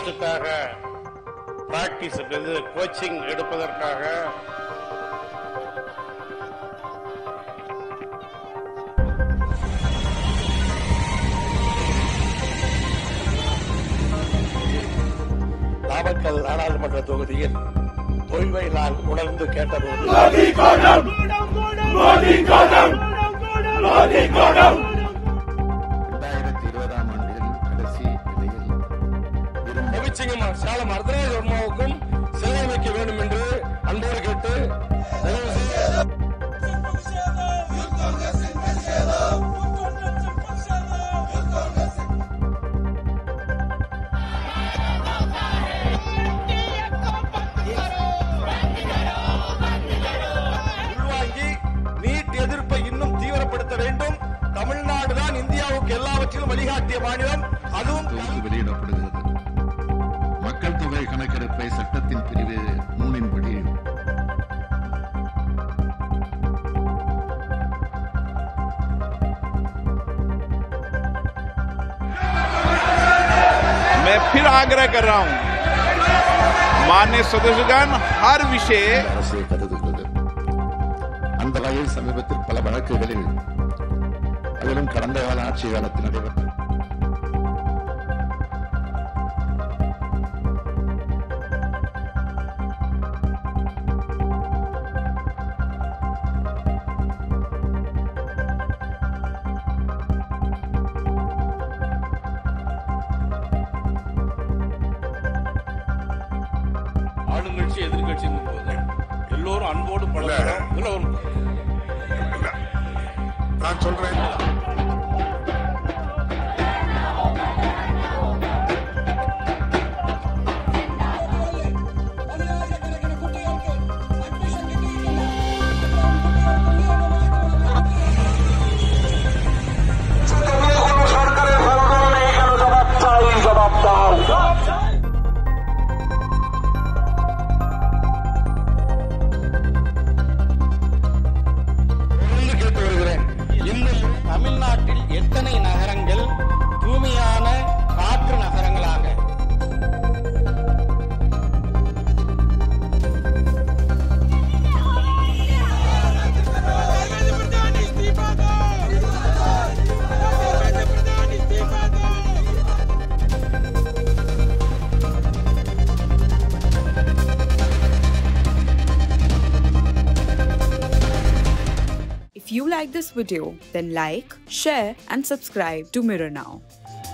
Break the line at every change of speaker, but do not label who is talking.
போஸ்டுக்காக practice இது coaching எடுப்பதற்காக நாமக்கல் நாடாளுமன்ற தொகுதியில் ஓய்வை நான் உணர்ந்து கேட்டபோது
இரண்டாயிரத்தி இருபதாம் ஆண்டில் கடைசி நிலையில் விரும்ப
ரவிச்சிங்கம் சேலம் அர்த்தராஜ் வர்மாவுக்கும் சிலை அமைக்க வேண்டும் என்று அன்போடு கேட்டு தயவு செய்து உள்வாங்கி நீட் எதிர்ப்பை இன்னும் தீவிரப்படுத்த வேண்டும் தமிழ்நாடு தான் இந்தியாவுக்கு எல்லாவற்றிலும் வழிகாட்டிய மாநிலம் அதுவும்
தொகுத்து வெளியிடப்படுகிறது மக்கள் தொகை கணக்கெடுப்பை சட்டத்தின் பிரிவு மூணின்படி
मैं फिर आग्रह कर रहा हूं मान्य सदस्यगण हर विषय
அரசு கருதுகிறது அந்த வகையில் சமீபத்தில் பல வழக்குகளில் அதிலும் கடந்த கால ஆட்சி காலத்தில் நடைபெற்ற
ஆளுங்கட்சி எதிர்கட்சியின் போது எல்லோரும் அன்போடு பழகணும் இதுல ஒரு
நான் சொல்றேன்
தொடர்ந்து கேட்டு வருகிறேன் இன்னும் தமிழ்நாட்டில் எத்தனை நகரங்கள் தூய்மையான காற்று நகரங்களாக
If you like this video, then like, share, and subscribe to Mirror Now.